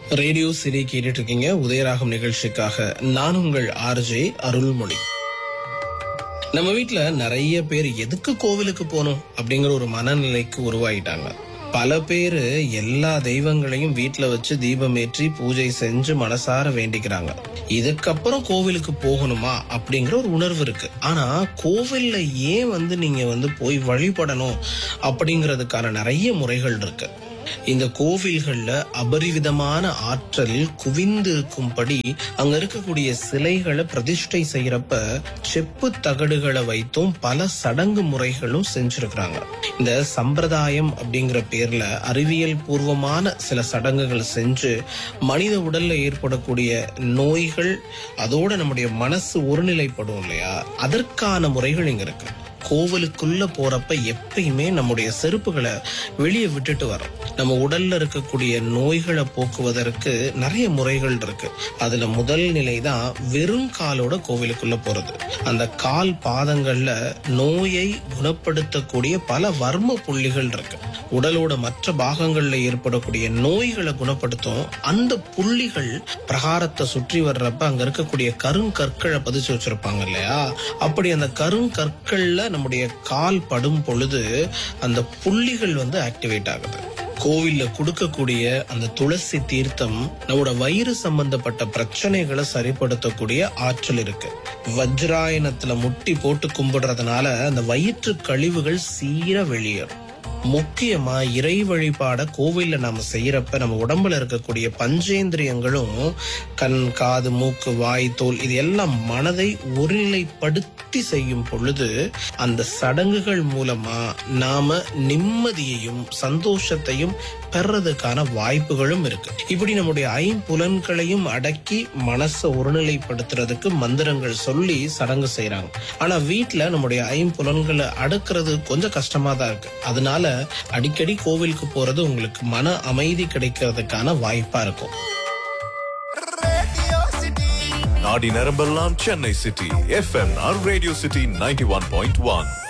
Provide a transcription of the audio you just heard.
radio சிரி கேட்டுட்டு இருக்கீங்க உதயராகம் நிகழ்ச்சிக்காக நான் உங்கள் ஆர்ஜே அருள்மொழி நம்ம வீட்ல நிறைய பேர் எதுக்கு கோவிலுக்கு போகணும் அப்படிங்கிற ஒரு மனநிலைக்கு உருவாயிட்டாங்க பல பேரு எல்லா தெய்வங்களையும் வீட்ல வச்சு தீபம் ஏற்றி பூஜை செஞ்சு மனசார வேண்டிக்கிறாங்க இதுக்கப்புறம் கோவிலுக்கு போகணுமா அப்படிங்கிற ஒரு உணர்வு இருக்கு ஆனா கோவில்ல ஏன் வந்து நீங்க வந்து போய் வழிபடணும் அப்படிங்கிறதுக்கான நிறைய முறைகள் இருக்கு இந்த கோவில்கள்ல அபரிவிதமான ஆற்றல் குவிந்து இருக்கும்படி அங்க இருக்கக்கூடிய சிலைகளை பிரதிஷ்டை செய்யறப்ப செப்பு தகடுகளை வைத்தும் பல சடங்கு முறைகளும் செஞ்சிருக்கிறாங்க இந்த சம்பிரதாயம் அப்படிங்கிற பேர்ல அறிவியல் பூர்வமான சில சடங்குகள் செஞ்சு மனித உடல்ல ஏற்படக்கூடிய நோய்கள் அதோட நம்முடைய மனசு ஒருநிலைப்படும் இல்லையா அதற்கான முறைகள் இங்க இருக்கு கோவிலுக்குள்ள போறப்ப எப்பயுமே நம்முடைய செருப்புகளை வெளியே விட்டுட்டு வரோம் நம்ம உடல்ல இருக்கக்கூடிய நோய்களை போக்குவதற்கு நிறைய முறைகள் இருக்கு அதுல முதல் நிலை தான் வெறும் காலோட கோவிலுக்குள்ள போறது அந்த கால் பாதங்கள்ல நோயை குணப்படுத்தக்கூடிய பல வர்ம புள்ளிகள் இருக்கு உடலோட மற்ற பாகங்கள்ல ஏற்படக்கூடிய நோய்களை குணப்படுத்தும் அந்த புள்ளிகள் பிரகாரத்தை சுற்றி வர்றப்ப அங்க இருக்கக்கூடிய கருங்கற்களை பதிச்சு வச்சிருப்பாங்க இல்லையா அப்படி அந்த கருங்கற்கள்ல நம்முடைய கால் படும் பொழுது அந்த புள்ளிகள் வந்து ஆக்டிவேட் ஆகுது கோவில்ல கொடுக்கக்கூடிய அந்த துளசி தீர்த்தம் நம்மளோட வயிறு சம்பந்தப்பட்ட பிரச்சனைகளை சரிப்படுத்தக்கூடிய ஆற்றல் இருக்கு வஜ்ராயனத்துல முட்டி போட்டு கும்பிடுறதுனால அந்த வயிற்று கழிவுகள் சீர வெளியேறும் முக்கியமா இறை வழிபாட கோவில்ல நாம செய்யறப்ப நம்ம உடம்புல இருக்கக்கூடிய பஞ்சேந்திரியங்களும் கண் காது மூக்கு வாய் தோல் இது எல்லாம் மனதை ஒருநிலைப்படுத்தி செய்யும் பொழுது அந்த சடங்குகள் மூலமா நாம நிம்மதியையும் சந்தோஷத்தையும் பெறதுக்கான வாய்ப்புகளும் இருக்கு இப்படி நம்முடைய ஐம்புலன்களையும் அடக்கி மனசை ஒருநிலைப்படுத்துறதுக்கு மந்திரங்கள் சொல்லி சடங்கு செய்யறாங்க ஆனா வீட்ல நம்முடைய ஐம்புலன்களை அடக்குறது கொஞ்சம் கஷ்டமா தான் இருக்கு அதனால அடிக்கடி கோவிலுக்கு போறது உங்களுக்கு மன அமைதி கிடைக்கிறதுக்கான வாய்ப்பா இருக்கும் நாடி நரம்பெல்லாம் சென்னை சிட்டி எஃப்எம்ஆர் radio city ninety one point one